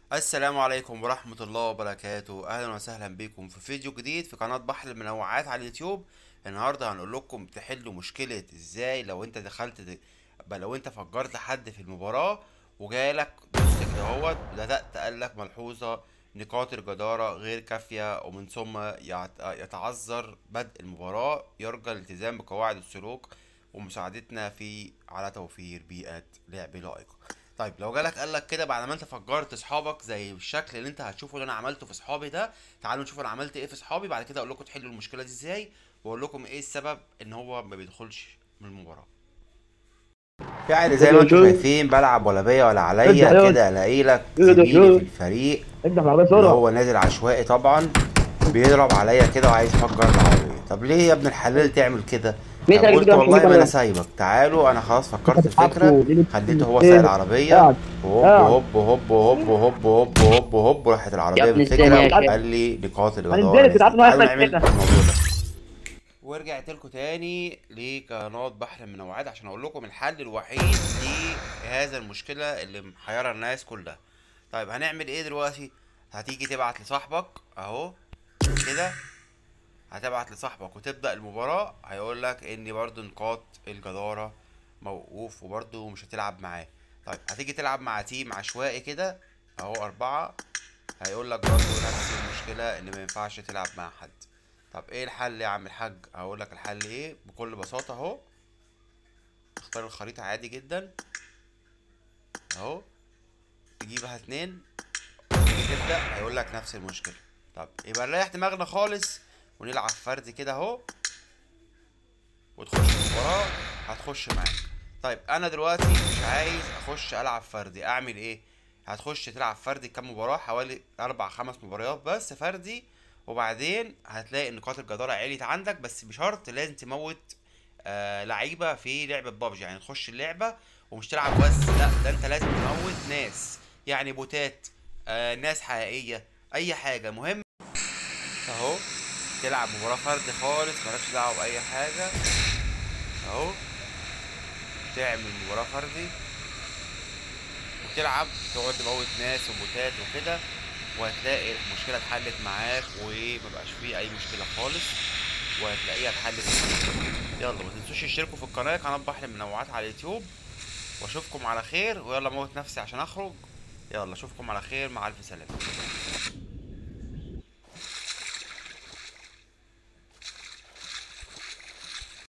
السلام عليكم ورحمة الله وبركاته أهلا وسهلا بكم في فيديو جديد في قناة بحر المنوعات على اليوتيوب النهاردة هنقول لكم تحلوا مشكلة ازاي لو انت دخلت د... بقى لو انت فجرت حد في المباراة وجالك دوست كده اهوت بدأت قالك ملحوظة نقاط الجدارة غير كافية ومن ثم يعت... يتعذر بدء المباراة يرجى الالتزام بقواعد السلوك ومساعدتنا في على توفير بيئة لعب لائقة طيب لو جالك قالك كده بعد ما انت فجرت اصحابك زي الشكل اللي انت هتشوفه اللي انا عملته في اصحابي ده تعالوا نشوف انا عملت ايه في اصحابي بعد كده اقول لكم تحلوا المشكله دي ازاي واقول لكم ايه السبب ان هو ما بيدخلش من المباراه يعني زي ما انتم شايفين بلعب ولا بيا ولا عليا كده الاقي لك زميلي في الفريق افتح العربيه اللي بسرعه هو نازل عشوائي طبعا بيضرب عليا كده وعايز يفجر العربيه طب ليه يا ابن الحلال تعمل كده مين طب قال قلت كده؟ والله مين ما انا قال؟ سايبك تعالوا انا خلاص فكرت انت الفكره بتحطه، ليه خليته هو بتحطه؟ سايق العربيه قاعد. وهوب قاعد. هوب هوب هوب هوب هوب هوب هوب راحت العربيه يا ابني بالفكره استنى يا وقال لي نقاط الجدارة هننزل كده، عارف إن هو تعالوا هيحصل نعمل كده. الموضوع ده ورجعت لكم تاني لقناة بحر المنوعات عشان اقول لكم الحل الوحيد لهذا المشكلة اللي محيرة الناس كلها طيب هنعمل ايه دلوقتي هتيجي تبعت لصاحبك اهو كده هتبعت لصاحبك وتبدأ المباراة هيقول لك ان برضو نقاط الجدارة موقوف وبرضو مش هتلعب معاه طيب هتيجي تلعب مع تيم عشوائي كده اهو اربعة هيقول لك برضو نفس المشكلة ان ما ينفعش تلعب مع حد طب ايه الحل يا عم الحاج هقول لك الحل ايه بكل بساطة اهو اختار الخريطة عادي جدا اهو تجيبها اتنين تيجي تبدأ هيقول لك نفس المشكلة طب يبقى نريح دماغنا خالص ونلعب فردي كده اهو وتخش المباراة هتخش معاك طيب انا دلوقتي مش عايز اخش العب فردي اعمل ايه هتخش تلعب فردي كام مباراة حوالي اربع خمس مباريات بس فردي وبعدين هتلاقي نقاط الجدارة عليت عندك بس بشرط لازم تموت آه لعيبة في لعبة بابجي يعني تخش اللعبة ومش تلعب بس لا ده انت لازم تموت ناس يعني بوتات آه ناس حقيقية اي حاجة مهم اهو تلعب مباراة فردي خالص مالكش دعوة بأي حاجة اهو تعمل مباراة فردي وتلعب تقعد تموت ناس وبوتات وكده وهتلاقي المشكلة اتحلت معاك ومبقاش فيه أي مشكلة خالص وهتلاقيها اتحلت يلا ما تنسوش تشتركوا في القناة قناة بحر المنوعات على اليوتيوب واشوفكم على خير ويلا موت نفسي عشان اخرج يلا اشوفكم على خير مع الف سلامة